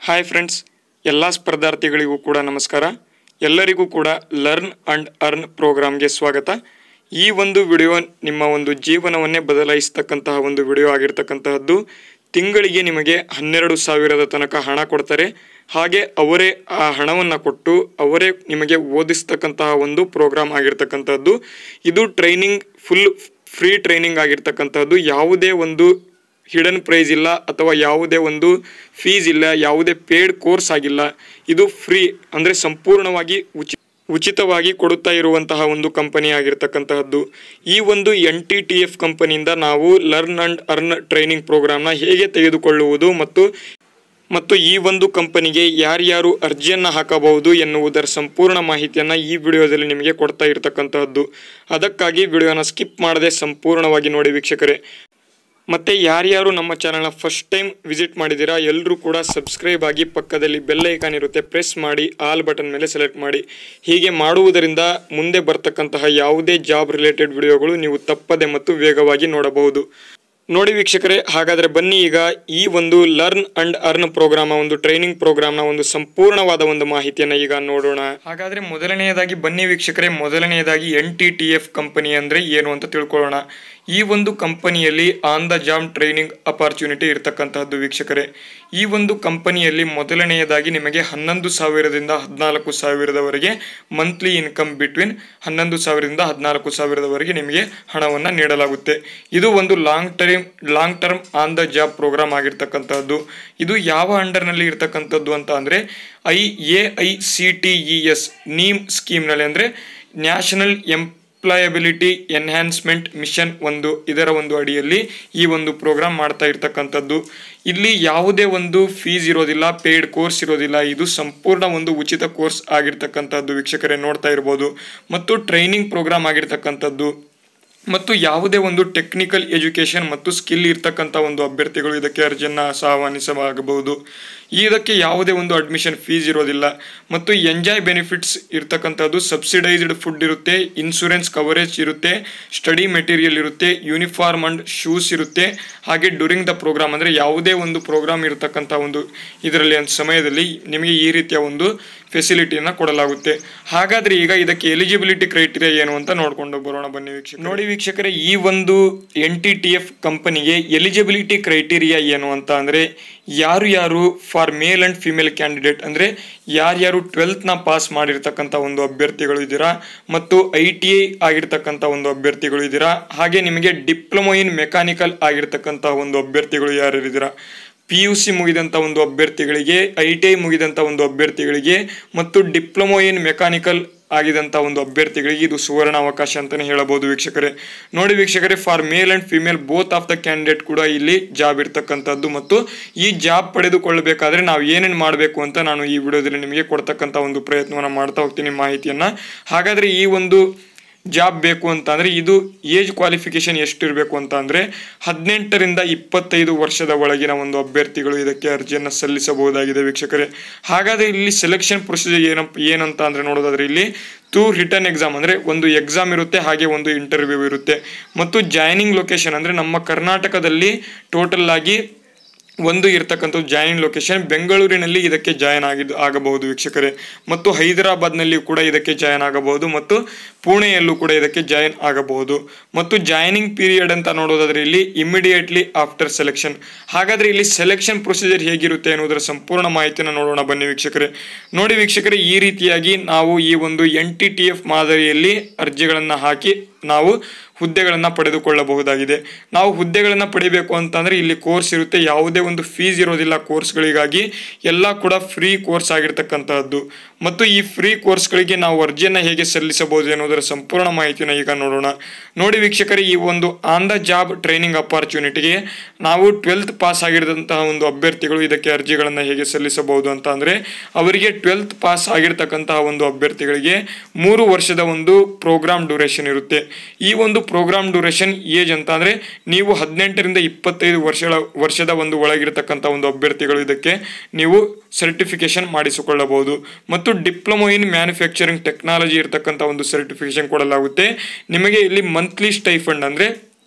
hi friends ಎಲ್ಲ ಸ್ಪರ್ಧಾರ್ಥಿಗಳಿಗೂ ಕೂಡ ನಮಸ್ಕಾರ ಎಲ್ಲರಿಗೂ ಕೂಡ ಲರ್ನ್ ಅಂಡ್ ಅರ್ನ್ ಪ್ರೋಗ್ರಾಮ್ಗೆ ಸ್ವಾಗತ ಈ ಒಂದು ವಿಡಿಯೋ ನಿಮ್ಮ ಒಂದು ಜೀವನವನ್ನೇ ಬದಲಾಯಿಸ್ತಕ್ಕಂತಹ ಒಂದು ವಿಡಿಯೋ ಆಗಿರ್ತಕ್ಕಂತಹದ್ದು ತಿಂಗಳಿಗೆ ನಿಮಗೆ ಹನ್ನೆರಡು ಸಾವಿರದ ತನಕ ಹಣ ಕೊಡ್ತಾರೆ ಹಾಗೆ ಅವರೇ ಆ ಹಣವನ್ನು ಕೊಟ್ಟು ಅವರೇ ನಿಮಗೆ ಓದಿಸ್ತಕ್ಕಂತಹ ಒಂದು ಪ್ರೋಗ್ರಾಮ್ ಆಗಿರ್ತಕ್ಕಂಥದ್ದು ಇದು ಟ್ರೈನಿಂಗ್ ಫುಲ್ ಫ್ರೀ ಟ್ರೈನಿಂಗ್ ಆಗಿರ್ತಕ್ಕಂಥದ್ದು ಯಾವುದೇ ಒಂದು ಹಿಡನ್ ಪ್ರೈಸ್ ಇಲ್ಲ ಅಥವಾ ಯಾವುದೇ ಒಂದು ಫೀಸ್ ಇಲ್ಲ ಯಾವುದೇ ಪೇಡ್ ಕೋರ್ಸ್ ಆಗಿಲ್ಲ ಇದು ಫ್ರೀ ಅಂದರೆ ಸಂಪೂರ್ಣವಾಗಿ ಉಚಿ ಉಚಿತವಾಗಿ ಕೊಡುತ್ತಾ ಇರುವಂತಹ ಒಂದು ಕಂಪನಿ ಆಗಿರ್ತಕ್ಕಂತಹದ್ದು ಈ ಒಂದು ಎನ್ ಟಿ ಟಿ ಎಫ್ ಕಂಪನಿಯಿಂದ ನಾವು ಲರ್ನ್ ಅಂಡ್ ಅರ್ನ್ ಟ್ರೈನಿಂಗ್ ಪ್ರೋಗ್ರಾಮ್ನ ಹೇಗೆ ತೆಗೆದುಕೊಳ್ಳುವುದು ಮತ್ತು ಮತ್ತು ಈ ಒಂದು ಕಂಪನಿಗೆ ಯಾರ್ಯಾರು ಅರ್ಜಿಯನ್ನು ಹಾಕಬಹುದು ಎನ್ನುವುದರ ಸಂಪೂರ್ಣ ಮಾಹಿತಿಯನ್ನು ಈ ವಿಡಿಯೋದಲ್ಲಿ ನಿಮಗೆ ಕೊಡ್ತಾ ಇರತಕ್ಕಂತಹದ್ದು ಅದಕ್ಕಾಗಿ ವಿಡಿಯೋನ ಸ್ಕಿಪ್ ಮಾಡದೆ ಸಂಪೂರ್ಣವಾಗಿ ನೋಡಿ ವೀಕ್ಷಕರೇ ಮತ್ತೆ ಯಾರ್ಯಾರು ನಮ್ಮ ಚಾನಲ್ನ ಫಸ್ಟ್ ಟೈಮ್ ವಿಸಿಟ್ ಮಾಡಿದ್ದೀರಾ ಎಲ್ಲರೂ ಕೂಡ ಸಬ್ಸ್ಕ್ರೈಬ್ ಆಗಿ ಪಕ್ಕದಲ್ಲಿ ಬೆಲ್ ಐಕಾನ್ ಇರುತ್ತೆ ಪ್ರೆಸ್ ಮಾಡಿ ಆಲ್ ಬಟನ್ ಮೇಲೆ ಸೆಲೆಕ್ಟ್ ಮಾಡಿ ಹೀಗೆ ಮಾಡುವುದರಿಂದ ಮುಂದೆ ಬರ್ತಕ್ಕಂತಹ ಯಾವುದೇ ಜಾಬ್ ರಿಲೇಟೆಡ್ ವಿಡಿಯೋಗಳು ನೀವು ತಪ್ಪದೆ ಮತ್ತು ವೇಗವಾಗಿ ನೋಡಬಹುದು ನೋಡಿ ವೀಕ್ಷಕರೇ ಹಾಗಾದರೆ ಬನ್ನಿ ಈಗ ಈ ಒಂದು ಲರ್ನ್ ಅಂಡ್ ಅರ್ನ್ ಪ್ರೋಗ್ರಾಮ್ ಒಂದು ಟ್ರೈನಿಂಗ್ ಪ್ರೋಗ್ರಾಮ್ನ ಒಂದು ಸಂಪೂರ್ಣವಾದ ಒಂದು ಮಾಹಿತಿಯನ್ನು ಈಗ ನೋಡೋಣ ಹಾಗಾದರೆ ಮೊದಲನೆಯದಾಗಿ ಬನ್ನಿ ವೀಕ್ಷಕರೇ ಮೊದಲನೆಯದಾಗಿ N T T F company ಅಂದರೆ ಏನು ಅಂತ ತಿಳ್ಕೊಳ್ಳೋಣ ಈ ಒಂದು ಕಂಪನಿಯಲ್ಲಿ on the job training opportunity ಇರತಕ್ಕಂತಹದ್ದು ವೀಕ್ಷಕರೇ ಈ ಒಂದು ಕಂಪನಿಯಲ್ಲಿ ಮೊದಲನೆಯದಾಗಿ ನಿಮಗೆ ಹನ್ನೊಂದು ಸಾವಿರದಿಂದ ಹದಿನಾಲ್ಕು ಸಾವಿರದವರೆಗೆ ಮಂತ್ಲಿ ಇನ್ಕಮ್ ಬಿಟ್ವೀನ್ ಹನ್ನೊಂದು ಸಾವಿರದಿಂದ ಹದಿನಾಲ್ಕು ಸಾವಿರದವರೆಗೆ ನಿಮಗೆ ಹಣವನ್ನು ನೀಡಲಾಗುತ್ತೆ ಇದು ಒಂದು long term long term on the job program ಆಗಿರ್ತಕ್ಕಂಥದ್ದು ಇದು ಯಾವ ಅಂಡರ್ನಲ್ಲಿ ಇರ್ತಕ್ಕಂಥದ್ದು ಅಂತ ಅಂದರೆ I A I C T E S NEEM ಸ್ಕೀಮ್ನಲ್ಲಿ ಅಂದರೆ ನ್ಯಾಷನಲ್ ಎಂಪ್ಲಾಯಬಿಲಿಟಿ ಎನ್ಹ್ಯಾನ್ಸ್ಮೆಂಟ್ ಮಿಷನ್ ಒಂದು ಇದರ ಒಂದು ಅಡಿಯಲ್ಲಿ ಈ ಒಂದು ಪ್ರೋಗ್ರಾಮ್ ಮಾಡ್ತಾ ಇರ್ತಕ್ಕಂಥದ್ದು ಇಲ್ಲಿ ಯಾವುದೇ ಒಂದು ಫೀಸ್ ಇರೋದಿಲ್ಲ ಪೇಯ್ಡ್ ಕೋರ್ಸ್ ಇರೋದಿಲ್ಲ ಇದು ಸಂಪೂರ್ಣ ಒಂದು ಉಚಿತ ಕೋರ್ಸ್ ಆಗಿರ್ತಕ್ಕಂಥದ್ದು ವೀಕ್ಷಕರೇ ನೋಡ್ತಾ ಇರ್ಬೋದು ಮತ್ತು ಟ್ರೈನಿಂಗ್ ಪ್ರೋಗ್ರಾಮ್ ಆಗಿರ್ತಕ್ಕಂಥದ್ದು ಮತ್ತು ಯಾವುದೇ ಒಂದು ಟೆಕ್ನಿಕಲ್ ಎಜುಕೇಷನ್ ಮತ್ತು ಸ್ಕಿಲ್ ಇರ್ತಕ್ಕಂಥ ಒಂದು ಅಭ್ಯರ್ಥಿಗಳು ಇದಕ್ಕೆ ಅರ್ಜಿಯನ್ನು ಆಹ್ವಾನಿಸಬಹುದು ಇದಕ್ಕೆ ಯಾವುದೇ ಒಂದು ಅಡ್ಮಿಷನ್ ಫೀಸ್ ಇರೋದಿಲ್ಲ ಮತ್ತು ಎಂಜಾಯ್ ಬೆನಿಫಿಟ್ಸ್ ಇರ್ತಕ್ಕಂಥದ್ದು ಸಬ್ಸಿಡೈಸ್ಡ್ ಫುಡ್ ಇರುತ್ತೆ ಇನ್ಶೂರೆನ್ಸ್ ಕವರೇಜ್ ಇರುತ್ತೆ ಸ್ಟಡಿ ಮೆಟೀರಿಯಲ್ ಇರುತ್ತೆ ಯೂನಿಫಾರ್ಮ್ ಅಂಡ್ ಶೂಸ್ ಇರುತ್ತೆ ಹಾಗೆ ಡ್ಯೂರಿಂಗ್ ದ ಪ್ರೋಗ್ರಾಮ್ ಅಂದರೆ ಯಾವುದೇ ಒಂದು ಪ್ರೋಗ್ರಾಮ್ ಇರತಕ್ಕಂಥ ಒಂದು ಇದರಲ್ಲಿ ಒಂದು ಸಮಯದಲ್ಲಿ ನಿಮಗೆ ಈ ರೀತಿಯ ಒಂದು ಫೆಸಿಲಿಟಿಯನ್ನು ಕೊಡಲಾಗುತ್ತೆ ಹಾಗಾದರೆ ಈಗ ಇದಕ್ಕೆ ಎಲಿಜಿಬಿಲಿಟಿ ಕ್ರೈಟೀರಿಯಾ ಏನು ಅಂತ ನೋಡ್ಕೊಂಡು ಬರೋಣ ಬನ್ನಿ ವೀಕ್ಷಕ ನೋಡಿ ವೀಕ್ಷಕರೇ ಈ ಒಂದು ಎನ್ ಟಿ ಟಿ ಎಫ್ ಕಂಪನಿಗೆ ಎಲಿಜಿಬಿಲಿಟಿ ಕ್ರೈಟೀರಿಯಾ ಏನು ಅಂತ ಅಂದರೆ ಯಾರು ಯಾರು for male and female candidate ಅಂದರೆ ಯಾರ್ಯಾರು ಟ್ವೆಲ್ತ್ನ ಪಾಸ್ ಮಾಡಿರ್ತಕ್ಕಂಥ ಒಂದು ಅಭ್ಯರ್ಥಿಗಳು ಇದ್ದೀರಾ ಮತ್ತು ಐ ಟಿ ಐ ಆಗಿರ್ತಕ್ಕಂಥ ಒಂದು ಅಭ್ಯರ್ಥಿಗಳು ಇದ್ದೀರಾ ಹಾಗೆ ನಿಮಗೆ ಡಿಪ್ಲೊಮೊ ಇನ್ ಮೆಕ್ಯಾನಿಕಲ್ ಆಗಿರ್ತಕ್ಕಂಥ ಒಂದು ಅಭ್ಯರ್ಥಿಗಳು ಯಾರು ಇದ್ದೀರಾ ಪಿ ಯು ಸಿ ಮುಗಿದಂಥ ಒಂದು ಅಭ್ಯರ್ಥಿಗಳಿಗೆ ಐ ಟಿ ಐ ಮುಗಿದಂಥ ಒಂದು ಅಭ್ಯರ್ಥಿಗಳಿಗೆ ಮತ್ತು ಡಿಪ್ಲೊಮೊ ಇನ್ ಮೆಕ್ಯಾನಿಕಲ್ ಆಗಿದಂಥ ಒಂದು ಅಭ್ಯರ್ಥಿಗಳಿಗೆ ಇದು ಸುವರ್ಣ ಅವಕಾಶ ಅಂತಲೇ ಹೇಳಬಹುದು ವೀಕ್ಷಕರೇ ನೋಡಿ ವೀಕ್ಷಕರೇ for male and female both of the candidate ಕೂಡ ಇಲ್ಲಿ ಜಾಬ್ ಇರ್ತಕ್ಕಂಥದ್ದು ಮತ್ತು ಈ ಜಾಬ್ ಪಡೆದುಕೊಳ್ಳಬೇಕಾದ್ರೆ ನಾವು ಏನೇನು ಮಾಡಬೇಕು ಅಂತ ನಾನು ಈ ವಿಡಿಯೋದಲ್ಲಿ ನಿಮಗೆ ಕೊಡ್ತಕ್ಕಂಥ ಒಂದು ಪ್ರಯತ್ನವನ್ನು ಮಾಡ್ತಾ ಹೋಗ್ತೀನಿ ಮಾಹಿತಿಯನ್ನು ಹಾಗಾದರೆ ಈ ಒಂದು ಜಾಬ್ ಬೇಕು ಅಂತ ಅಂದರೆ ಇದು ಏಜ್ ಕ್ವಾಲಿಫಿಕೇಶನ್ ಎಷ್ಟಿರಬೇಕು ಅಂತ ಅಂದರೆ ಹದಿನೆಂಟರಿಂದ ಇಪ್ಪತ್ತೈದು ವರ್ಷದ ಒಳಗಿನ ಒಂದು ಅಭ್ಯರ್ಥಿಗಳು ಇದಕ್ಕೆ ಅರ್ಜಿಯನ್ನು ಸಲ್ಲಿಸಬಹುದಾಗಿದೆ ವೀಕ್ಷಕರೇ ಹಾಗಾದರೆ ಇಲ್ಲಿ ಸೆಲೆಕ್ಷನ್ ಪ್ರೊಸೀಜರ್ ಏನಪ್ಪ ಏನಂತ ಅಂದರೆ ನೋಡೋದಾದ್ರೆ ಇಲ್ಲಿ ಟೂ ರಿಟರ್ನ್ ಎಕ್ಸಾಮ್ ಅಂದರೆ ಒಂದು ಎಕ್ಸಾಮ್ ಇರುತ್ತೆ ಹಾಗೆ ಒಂದು ಇಂಟರ್ವ್ಯೂ ಇರುತ್ತೆ ಮತ್ತು ಜಾಯ್ನಿಂಗ್ ಲೊಕೇಶನ್ ಅಂದರೆ ನಮ್ಮ ಕರ್ನಾಟಕದಲ್ಲಿ ಟೋಟಲ್ ಆಗಿ ಒಂದು ಇರ್ತಕ್ಕಂಥದ್ದು ಜಾಯಿನ್ ಲೊಕೇಶನ್ ಬೆಂಗಳೂರಿನಲ್ಲಿ ಇದಕ್ಕೆ ಜಾಯಿನ್ ಆಗಿದ್ದು ಆಗಬಹುದು ವೀಕ್ಷಕರೇ ಮತ್ತು ಹೈದರಾಬಾದ್ನಲ್ಲಿ ಕೂಡ ಇದಕ್ಕೆ ಜಾಯಿನ್ ಆಗಬಹುದು ಮತ್ತು ಪುಣೆಯಲ್ಲೂ ಕೂಡ ಇದಕ್ಕೆ ಜಾಯಿನ್ ಆಗಬಹುದು ಮತ್ತು ಜಾಯ್ನಿಂಗ್ ಪೀರಿಯಡ್ ಅಂತ ನೋಡೋದಾದ್ರೆ ಇಲ್ಲಿ ಇಮಿಡಿಯೇಟ್ಲಿ ಆಫ್ಟರ್ ಸೆಲೆಕ್ಷನ್ ಹಾಗಾದರೆ ಇಲ್ಲಿ ಸೆಲೆಕ್ಷನ್ ಪ್ರೊಸೀಜರ್ ಹೇಗಿರುತ್ತೆ ಅನ್ನೋದರ ಸಂಪೂರ್ಣ ಮಾಹಿತಿಯನ್ನು ನೋಡೋಣ ಬನ್ನಿ ವೀಕ್ಷಕರೇ ನೋಡಿ ವೀಕ್ಷಕರೇ ಈ ರೀತಿಯಾಗಿ ನಾವು ಈ ಒಂದು ಎನ್ ಟಿ ಟಿ ಎಫ್ ಮಾದರಿಯಲ್ಲಿ ಅರ್ಜಿಗಳನ್ನು ಹಾಕಿ ನಾವು ಹುದ್ದೆಗಳನ್ನು ಪಡೆದುಕೊಳ್ಳಬಹುದಾಗಿದೆ ನಾವು ಹುದ್ದೆಗಳನ್ನು ಪಡಿಬೇಕು ಅಂತಂದರೆ ಇಲ್ಲಿ ಕೋರ್ಸ್ ಇರುತ್ತೆ ಯಾವುದೇ ಒಂದು ಫೀಸ್ ಇರೋದಿಲ್ಲ ಕೋರ್ಸ್ಗಳಿಗಾಗಿ ಎಲ್ಲ ಕೂಡ ಫ್ರೀ ಕೋರ್ಸ್ ಆಗಿರ್ತಕ್ಕಂತಹದ್ದು ಮತ್ತು ಈ ಫ್ರೀ ಕೋರ್ಸ್ಗಳಿಗೆ ನಾವು ಅರ್ಜಿಯನ್ನು ಹೇಗೆ ಸಲ್ಲಿಸಬಹುದು ಎನ್ನುವುದರ ಸಂಪೂರ್ಣ ಮಾಹಿತಿನ ಈಗ ನೋಡೋಣ ನೋಡಿ ವೀಕ್ಷಕರೇ ಈ ಒಂದು ಆನ್ ದ ಜಾಬ್ ಟ್ರೈನಿಂಗ್ ಅಪಾರ್ಚುನಿಟಿಗೆ ನಾವು ಟ್ವೆಲ್ತ್ ಪಾಸ್ ಆಗಿರದಂತಹ ಒಂದು ಅಭ್ಯರ್ಥಿಗಳು ಇದಕ್ಕೆ ಅರ್ಜಿಗಳನ್ನು ಹೇಗೆ ಸಲ್ಲಿಸಬಹುದು ಅಂತ ಅಂದರೆ ಅವರಿಗೆ ಟ್ವೆಲ್ತ್ ಪಾಸ್ ಆಗಿರ್ತಕ್ಕಂತಹ ಒಂದು ಅಭ್ಯರ್ಥಿಗಳಿಗೆ ಮೂರು ವರ್ಷದ ಒಂದು ಪ್ರೋಗ್ರಾಮ್ ಡ್ಯೂರೇಷನ್ ಇರುತ್ತೆ ಈ ಒಂದು ಪ್ರೋಗ್ರಾಮ್ ಡ್ಯೂರೇಷನ್ ಏಜ್ ಅಂತ ಅಂದರೆ ನೀವು ಹದಿನೆಂಟರಿಂದ ಇಪ್ಪತ್ತೈದು ವರ್ಷಗಳ ವರ್ಷದ ಒಂದು ಒಳಗಿರತಕ್ಕಂಥ ಒಂದು ಅಭ್ಯರ್ಥಿಗಳು ಇದಕ್ಕೆ ನೀವು ಸರ್ಟಿಫಿಕೇಶನ್ ಮಾಡಿಸಿಕೊಳ್ಳಬಹುದು ಮತ್ತು ಡಿಪ್ಲೊಮೊ ಇನ್ ಮ್ಯಾನುಫ್ಯಾಕ್ಚರಿಂಗ್ ಟೆಕ್ನಾಲಜಿ ಇರತಕ್ಕಂಥ ಒಂದು ಸರ್ಟಿಫಿಕೇಶನ್ ಕೊಡಲಾಗುತ್ತೆ ನಿಮಗೆ ಇಲ್ಲಿ ಮಂತ್ಲಿ ಸ್ಟೈಫಂಡ್ ಅಂದರೆ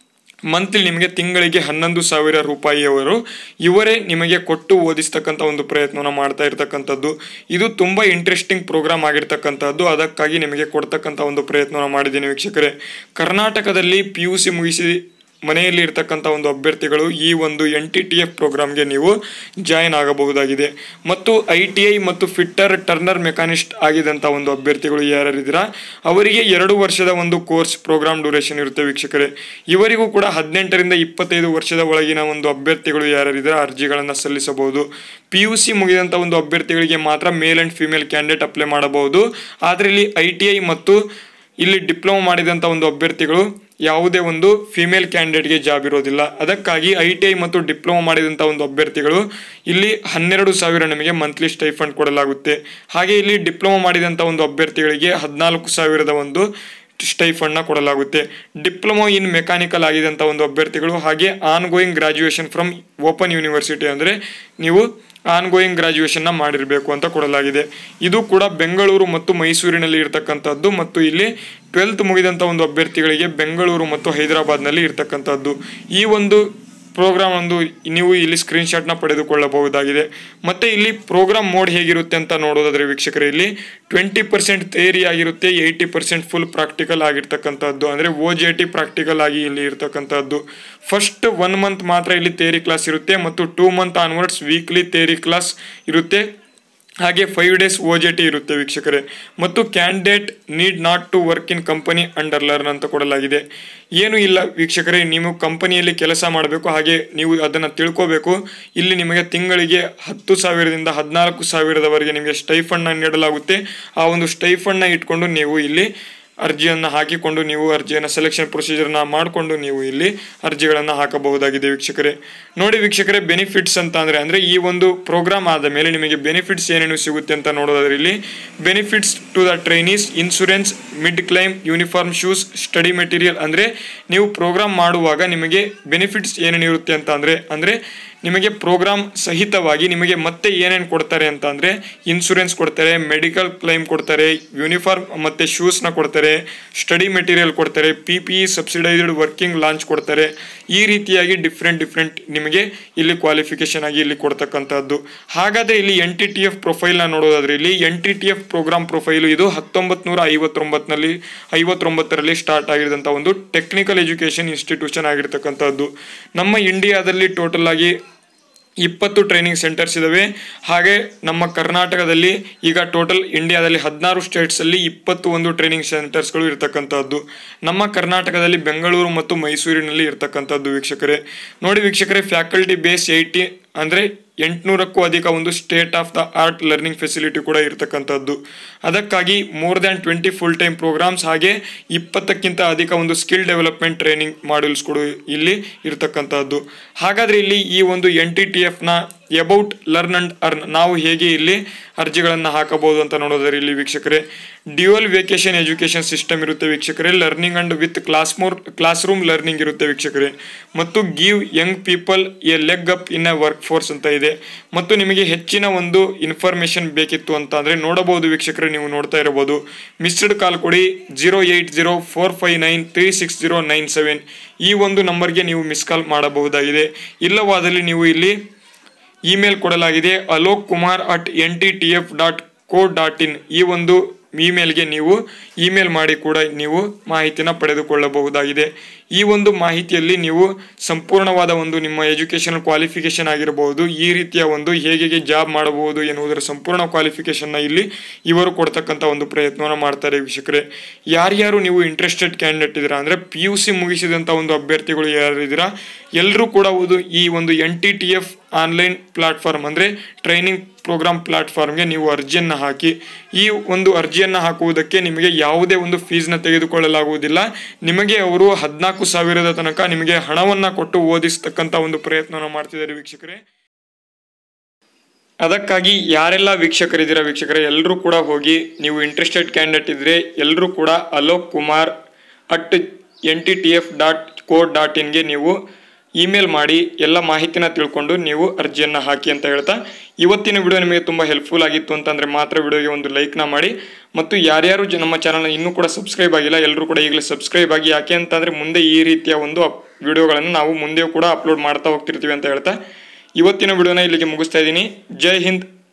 ಮಂತ್ಲಿ ನಿಮಗೆ ತಿಂಗಳಿಗೆ ಹನ್ನೊಂದು ಸಾವಿರ ರೂಪಾಯಿಯವರು ಇವರೇ ನಿಮಗೆ ಕೊಟ್ಟು ಓದಿಸ್ತಕ್ಕಂಥ ಒಂದು ಪ್ರಯತ್ನವನ್ನು ಮಾಡ್ತಾ ಇರ್ತಕ್ಕಂಥದ್ದು ಇದು ತುಂಬ ಇಂಟ್ರೆಸ್ಟಿಂಗ್ ಪ್ರೋಗ್ರಾಮ್ ಆಗಿರ್ತಕ್ಕಂಥದ್ದು ಅದಕ್ಕಾಗಿ ನಿಮಗೆ ಕೊಡ್ತಕ್ಕಂಥ ಒಂದು ಪ್ರಯತ್ನವನ್ನು ಮಾಡಿದ್ದೀನಿ ವೀಕ್ಷಕರೇ ಕರ್ನಾಟಕದಲ್ಲಿ ಪಿ ಯು ಸಿ ಮುಗಿಸಿ ಮನೆಯಲ್ಲಿ ಇರ್ತಕ್ಕಂಥ ಒಂದು ಅಭ್ಯರ್ಥಿಗಳು ಈ ಒಂದು ಎನ್ ಟಿ ಟಿ ಎಫ್ ಪ್ರೋಗ್ರಾಮ್ಗೆ ನೀವು ಜಾಯಿನ್ ಆಗಬಹುದಾಗಿದೆ ಮತ್ತು ಐ ಟಿ ಐ ಮತ್ತು ಫಿಟ್ಟರ್ ಟರ್ನರ್ ಮೆಕಾನಿಸ್ಟ್ ಆಗಿದಂಥ ಒಂದು ಅಭ್ಯರ್ಥಿಗಳು ಯಾರ್ಯಾರಿದ್ದೀರಾ ಅವರಿಗೆ ಎರಡು ವರ್ಷದ ಒಂದು ಕೋರ್ಸ್ ಪ್ರೋಗ್ರಾಮ್ ಡ್ಯೂರೇಷನ್ ಇರುತ್ತೆ ವೀಕ್ಷಕರೇ ಇವರಿಗೂ ಕೂಡ ಹದಿನೆಂಟರಿಂದ ಇಪ್ಪತ್ತೈದು ವರ್ಷದ ಒಳಗಿನ ಒಂದು ಅಭ್ಯರ್ಥಿಗಳು ಯಾರ್ಯಾರಿದ್ದೀರಾ ಅರ್ಜಿಗಳನ್ನು ಸಲ್ಲಿಸಬಹುದು ಪಿ ಯು ಸಿ ಮುಗಿದಂಥ ಒಂದು ಅಭ್ಯರ್ಥಿಗಳಿಗೆ ಮಾತ್ರ male and female candidate apply ಮಾಡಬಹುದು ಆದರೆ ಇಲ್ಲಿ ಐ ಟಿ ಐ ಮತ್ತು ಇಲ್ಲಿ ಡಿಪ್ಲೊಮಾ ಮಾಡಿದಂಥ ಒಂದು ಅಭ್ಯರ್ಥಿಗಳು ಯಾವುದೇ ಒಂದು ಫಿಮೇಲ್ ಕ್ಯಾಂಡಿಡೇಟ್ಗೆ ಜಾಬ್ ಇರೋದಿಲ್ಲ ಅದಕ್ಕಾಗಿ ಐ ಟಿ ಐ ಮತ್ತು ಡಿಪ್ಲೊಮಾ ಮಾಡಿದಂಥ ಒಂದು ಅಭ್ಯರ್ಥಿಗಳು ಇಲ್ಲಿ ಹನ್ನೆರಡು ಸಾವಿರ ನಿಮಗೆ ಮಂತ್ಲಿ ಸ್ಟೈಫಂಡ್ ಕೊಡಲಾಗುತ್ತೆ ಹಾಗೆ ಇಲ್ಲಿ ಡಿಪ್ಲೊಮಾ ಮಾಡಿದಂಥ ಒಂದು ಅಭ್ಯರ್ಥಿಗಳಿಗೆ ಹದಿನಾಲ್ಕು ಸಾವಿರದ ಒಂದು ಸ್ಟೈಫಂಡ್ನ ಕೊಡಲಾಗುತ್ತೆ ಡಿಪ್ಲೊಮಾ ಇನ್ ಮೆಕ್ಯಾನಿಕಲ್ ಆಗಿದಂಥ ಒಂದು ಅಭ್ಯರ್ಥಿಗಳು ಹಾಗೆ ongoing graduation from open university ಅಂದರೆ ನೀವು ಆನ್ ಗೋಯಿಂಗ್ ಗ್ರಾಜ್ಯುಯೇಷನ್ನ ಮಾಡಿರಬೇಕು ಅಂತ ಕೊಡಲಾಗಿದೆ ಇದು ಕೂಡ ಬೆಂಗಳೂರು ಮತ್ತು ಮೈಸೂರಿನಲ್ಲಿ ಇರತಕ್ಕಂಥದ್ದು ಮತ್ತು ಇಲ್ಲಿ ಟ್ವೆಲ್ತ್ ಮುಗಿದಂಥ ಒಂದು ಅಭ್ಯರ್ಥಿಗಳಿಗೆ ಬೆಂಗಳೂರು ಮತ್ತು ಹೈದರಾಬಾದ್ನಲ್ಲಿ ಇರತಕ್ಕಂಥದ್ದು ಈ ಒಂದು ಪ್ರೋಗ್ರಾಮ್ ಒಂದು ನೀವು ಇಲ್ಲಿ ಸ್ಕ್ರೀನ್ಶಾಟ್ನ ಪಡೆದುಕೊಳ್ಳಬಹುದಾಗಿದೆ ಮತ್ತು ಇಲ್ಲಿ ಪ್ರೋಗ್ರಾಮ್ ಮೋಡ್ ಹೇಗಿರುತ್ತೆ ಅಂತ ನೋಡೋದಾದ್ರೆ ವೀಕ್ಷಕರೇ ಇಲ್ಲಿ ಟ್ವೆಂಟಿ ಪರ್ಸೆಂಟ್ ಥೇರಿ ಆಗಿರುತ್ತೆ ಏಯ್ಟಿ ಪರ್ಸೆಂಟ್ ಫುಲ್ ಪ್ರಾಕ್ಟಿಕಲ್ ಆಗಿರ್ತಕ್ಕಂಥದ್ದು ಅಂದರೆ ಓ ಜೆ ಟಿ ಪ್ರಾಕ್ಟಿಕಲ್ ಆಗಿ ಇಲ್ಲಿ ಇರ್ತಕ್ಕಂಥದ್ದು ಫಸ್ಟ್ ಒನ್ ಮಂತ್ ಮಾತ್ರ ಇಲ್ಲಿ ಥೇರಿ ಕ್ಲಾಸ್ ಇರುತ್ತೆ ಮತ್ತು two month onwards weekly theory class ಇರುತ್ತೆ ಹಾಗೆ five days O J T ಇರುತ್ತೆ ವೀಕ್ಷಕರೇ ಮತ್ತು candidate need not to work in company under learn ಅಂತ ಕೊಡಲಾಗಿದೆ ಏನು ಇಲ್ಲ ವೀಕ್ಷಕರೇ ನೀವು ಕಂಪನಿಯಲ್ಲಿ ಕೆಲಸ ಮಾಡಬೇಕು ಹಾಗೆ ನೀವು ಅದನ್ನು ತಿಳ್ಕೋಬೇಕು ಇಲ್ಲಿ ನಿಮಗೆ ತಿಂಗಳಿಗೆ ಹತ್ತು ಸಾವಿರದಿಂದ ಹದಿನಾಲ್ಕು ಸಾವಿರದವರೆಗೆ ನಿಮಗೆ ಸ್ಟೈಫಂಡ್ನ ನೀಡಲಾಗುತ್ತೆ ಆ ಒಂದು ಸ್ಟೈಫಂಡ್ನ ಇಟ್ಕೊಂಡು ನೀವು ಇಲ್ಲಿ ಅರ್ಜಿಯನ್ನು ಹಾಕಿಕೊಂಡು ನೀವು ಅರ್ಜಿಯನ್ನು ಸೆಲೆಕ್ಷನ್ ಪ್ರೊಸೀಜರ್ನ ಮಾಡಿಕೊಂಡು ನೀವು ಇಲ್ಲಿ ಅರ್ಜಿಗಳನ್ನು ಹಾಕಬಹುದಾಗಿದೆ ವೀಕ್ಷಕರೇ ನೋಡಿ ವೀಕ್ಷಕರೇ ಬೆನಿಫಿಟ್ಸ್ ಅಂತ ಅಂದರೆ ಅಂದರೆ ಈ ಒಂದು ಪ್ರೋಗ್ರಾಮ್ ಆದ ಮೇಲೆ ನಿಮಗೆ ಬೆನಿಫಿಟ್ಸ್ ಏನೇನು ಸಿಗುತ್ತೆ ಅಂತ ನೋಡೋದಾದ್ರೆ ಇಲ್ಲಿ benefits to the trainees insurance mediclaim uniform shoes study material ಅಂದರೆ ನೀವು ಪ್ರೋಗ್ರಾಮ್ ಮಾಡುವಾಗ ನಿಮಗೆ ಬೆನಿಫಿಟ್ಸ್ ಏನೇನು ಇರುತ್ತೆ ಅಂತ ಅಂದರೆ ಅಂದರೆ ನಿಮಗೆ ಪ್ರೋಗ್ರಾಮ್ ಸಹಿತವಾಗಿ ನಿಮಗೆ ಮತ್ತೆ ಏನೇನು ಕೊಡ್ತಾರೆ ಅಂತ ಅಂದರೆ ಇನ್ಶೂರೆನ್ಸ್ ಕೊಡ್ತಾರೆ ಮೆಡಿಕಲ್ ಕ್ಲೈಮ್ ಕೊಡ್ತಾರೆ ಯೂನಿಫಾರ್ಮ್ ಮತ್ತು ಶೂಸ್ನ ಕೊಡ್ತಾರೆ ಸ್ಟಡಿ ಮೆಟೀರಿಯಲ್ ಕೊಡ್ತಾರೆ P P E subsidised working lunch ಕೊಡ್ತಾರೆ ಈ ರೀತಿಯಾಗಿ ಡಿಫ್ರೆಂಟ್ ಡಿಫ್ರೆಂಟ್ ನಿಮಗೆ ಇಲ್ಲಿ ಕ್ವಾಲಿಫಿಕೇಶನ್ ಆಗಿ ಇಲ್ಲಿ ಕೊಡ್ತಕ್ಕಂಥದ್ದು ಹಾಗಾದರೆ ಇಲ್ಲಿ ಎನ್ ಟಿ ಟಿ ಎಫ್ ಪ್ರೊಫೈಲ್ನ ನೋಡೋದಾದ್ರೆ ಇಲ್ಲಿ N T T F program profile ಇದು ಹತ್ತೊಂಬತ್ತು ನೂರ ಐವತ್ತೊಂಬತ್ತನಲ್ಲಿ ಐವತ್ತೊಂಬತ್ತರಲ್ಲಿ ಸ್ಟಾರ್ಟ್ ಆಗಿರೋಂಥ ಒಂದು ಟೆಕ್ನಿಕಲ್ ಎಜುಕೇಷನ್ ಇನ್ಸ್ಟಿಟ್ಯೂಷನ್ ಆಗಿರ್ತಕ್ಕಂಥದ್ದು ನಮ್ಮ ಇಂಡಿಯಾದಲ್ಲಿ ಟೋಟಲ್ ಆಗಿ ಇಪ್ಪತ್ತು ಟ್ರೈನಿಂಗ್ ಸೆಂಟರ್ಸ್ ಇದ್ದಾವೆ ಹಾಗೆ ನಮ್ಮ ಕರ್ನಾಟಕದಲ್ಲಿ ಈಗ ಟೋಟಲ್ ಇಂಡಿಯಾದಲ್ಲಿ ಹದಿನಾರು ಸ್ಟೇಟ್ಸಲ್ಲಿ ಇಪ್ಪತ್ತು ಒಂದು ಟ್ರೈನಿಂಗ್ ಸೆಂಟರ್ಸ್ಗಳು ಇರ್ತಕ್ಕಂಥದ್ದು ನಮ್ಮ ಕರ್ನಾಟಕದಲ್ಲಿ ಬೆಂಗಳೂರು ಮತ್ತು ಮೈಸೂರಿನಲ್ಲಿ ಇರ್ತಕ್ಕಂಥದ್ದು ವೀಕ್ಷಕರೇ ನೋಡಿ ವೀಕ್ಷಕರೇ ಫ್ಯಾಕಲ್ಟಿ ಬೇಸ್ ಏಯ್ಟಿ ಅಂದರೆ ಎಂಟುನೂರಕ್ಕೂ ಅಧಿಕ ಒಂದು state of the art learning facility ಕೂಡ ಇರತಕ್ಕಂಥದ್ದು ಅದಕ್ಕಾಗಿ more than twenty full time programs ಹಾಗೆ ಇಪ್ಪತ್ತಕ್ಕಿಂತ ಅಧಿಕ ಒಂದು ಸ್ಕಿಲ್ ಡೆವಲಪ್ಮೆಂಟ್ ಟ್ರೈನಿಂಗ್ ಮಾಡ್ಯೂಲ್ಸ್ ಕೂಡ ಇಲ್ಲಿ ಇರತಕ್ಕಂಥದ್ದು ಹಾಗಾದರೆ ಇಲ್ಲಿ ಈ ಒಂದು N T T F about learn and earn ನಾವು ಹೇಗೆ ಇಲ್ಲಿ ಅರ್ಜಿಗಳನ್ನು ಹಾಕಬಹುದು ಅಂತ ನೋಡೋದಾದ್ರೆ ಇಲ್ಲಿ ವೀಕ್ಷಕರೇ ಡ್ಯೂಯಲ್ ವೇಕೇಶನ್ ಎಜುಕೇಶನ್ ಸಿಸ್ಟಮ್ ಇರುತ್ತೆ ವೀಕ್ಷಕರೇ learning and with class more class room learning ಇರುತ್ತೆ ವೀಕ್ಷಕರೇ ಮತ್ತು give young people a leg up in a workforce ಅಂತ ಇದೆ ಮತ್ತು ನಿಮಗೆ ಹೆಚ್ಚಿನ ಒಂದು ಇನ್ಫಾರ್ಮೇಶನ್ ಬೇಕಿತ್ತು ಅಂತ ಅಂದರೆ ನೋಡಬಹುದು ವೀಕ್ಷಕರೇ ನೀವು ನೋಡ್ತಾ ಇರಬಹುದು ಮಿಸ್ಡ್ ಕಾಲ್ ಕೊಡಿ zero eight zero four five nine three six zero nine seven ಈ ಒಂದು ನಂಬರ್ಗೆ ನೀವು ಮಿಸ್ ಕಾಲ್ ಮಾಡಬಹುದಾಗಿದೆ ಇಲ್ಲವಾದಲ್ಲಿ ನೀವು ಇಲ್ಲಿ ಇಮೇಲ್ ಕೊಡಲಾಗಿದೆ Alok Kumar at N T T F dot co dot in ಈ ಒಂದು ಇಮೇಲ್ಗೆ ನೀವು ಇಮೇಲ್ ಮಾಡಿ ಕೂಡ ನೀವು ಮಾಹಿತಿನ ಪಡೆದುಕೊಳ್ಳಬಹುದಾಗಿದೆ ಈ ಒಂದು ಮಾಹಿತಿಯಲ್ಲಿ ನೀವು ಸಂಪೂರ್ಣವಾದ ಒಂದು ನಿಮ್ಮ ಎಜುಕೇಷನಲ್ ಕ್ವಾಲಿಫಿಕೇಷನ್ ಆಗಿರಬಹುದು ಈ ರೀತಿಯ ಒಂದು ಹೇಗೆ ಹೇಗೆ ಜಾಬ್ ಮಾಡಬಹುದು ಎನ್ನುವುದರ ಸಂಪೂರ್ಣ ಕ್ವಾಲಿಫಿಕೇಷನ್ನ ಇಲ್ಲಿ ಇವರು ಕೊಡ್ತಕ್ಕಂಥ ಒಂದು ಪ್ರಯತ್ನವನ್ನು ಮಾಡ್ತಾರೆ ವೀಕ್ಷಕರೇ ಯಾರ್ಯಾರು ನೀವು ಇಂಟ್ರೆಸ್ಟೆಡ್ ಕ್ಯಾಂಡಿಡೇಟ್ ಇದ್ದೀರಾ ಅಂದರೆ ಪಿ ಯು ಸಿ ಮುಗಿಸಿದಂಥ ಒಂದು ಅಭ್ಯರ್ಥಿಗಳು ಯಾರು ಇದ್ದೀರಾ ಎಲ್ಲರೂ ಕೂಡ ಒಂದು ಈ ಒಂದು N T T F online platform ಅಂದರೆ ಟ್ರೈನಿಂಗ್ ಪ್ರೋಗ್ರಾಮ್ ಪ್ಲಾಟ್ಫಾರ್ಮ್ಗೆ ನೀವು ಅರ್ಜಿಯನ್ನು ಹಾಕಿ ಈ ಒಂದು ಅರ್ಜಿಯನ್ನು ಹಾಕುವುದಕ್ಕೆ ನಿಮಗೆ ಯಾವುದೇ ಒಂದು ಫೀಸ್ನ ತೆಗೆದುಕೊಳ್ಳಲಾಗುವುದಿಲ್ಲ ನಿಮಗೆ ಅವರು ಹದಿನಾಲ್ಕು ಸಾವಿರದ ತನಕ ನಿಮಗೆ ಹಣವನ್ನು ಕೊಟ್ಟು ಓದಿಸ್ತಕ್ಕಂಥ ಒಂದು ಪ್ರಯತ್ನವನ್ನು ಮಾಡ್ತಿದ್ದಾರೆ ವೀಕ್ಷಕರೇ ಅದಕ್ಕಾಗಿ ಯಾರೆಲ್ಲ ವೀಕ್ಷಕರಿದ್ದೀರಾ ವೀಕ್ಷಕರೇ ಎಲ್ಲರೂ ಕೂಡ ಹೋಗಿ ನೀವು ಇಂಟ್ರೆಸ್ಟೆಡ್ ಕ್ಯಾಂಡಿಡೇಟ್ ಇದ್ದರೆ ಎಲ್ಲರೂ ಕೂಡ Alok Kumar at N T T F dot co dot ಇನ್ಗೆ ನೀವು ಇಮೇಲ್ ಮಾಡಿ ಎಲ್ಲ ಮಾಹಿತಿನ ತಿಳ್ಕೊಂಡು ನೀವು ಅರ್ಜಿಯನ್ನು ಹಾಕಿ ಅಂತ ಹೇಳ್ತಾ ಇವತ್ತಿನ ವಿಡಿಯೋ ನಿಮಗೆ ತುಂಬ ಹೆಲ್ಪ್ಫುಲ್ ಆಗಿತ್ತು ಅಂತಂದರೆ ಮಾತ್ರ ವಿಡಿಯೋಗೆ ಒಂದು ಲೈಕ್ನ ಮಾಡಿ ಮತ್ತು ಯಾರ್ಯಾರು ಜ ನಮ್ಮ ಚಾನಲ್ನ ಇನ್ನೂ ಕೂಡ ಸಬ್ಸ್ಕ್ರೈಬ್ ಆಗಿಲ್ಲ ಎಲ್ಲರೂ ಕೂಡ ಈಗಲೇ ಸಬ್ಸ್ಕ್ರೈಬ್ ಆಗಿ ಯಾಕೆ ಅಂತಂದರೆ ಮುಂದೆ ಈ ರೀತಿಯ ಒಂದು ವಿಡಿಯೋಗಳನ್ನು ನಾವು ಮುಂದೆಯೂ ಕೂಡ ಅಪ್ಲೋಡ್ ಮಾಡ್ತಾ ಹೋಗ್ತಿರ್ತೀವಿ ಅಂತ ಹೇಳ್ತಾ ಇವತ್ತಿನ ವಿಡಿಯೋನ ಇಲ್ಲಿಗೆ ಮುಗಿಸ್ತಾ ಇದ್ದೀನಿ ಜೈ ಹಿಂದ್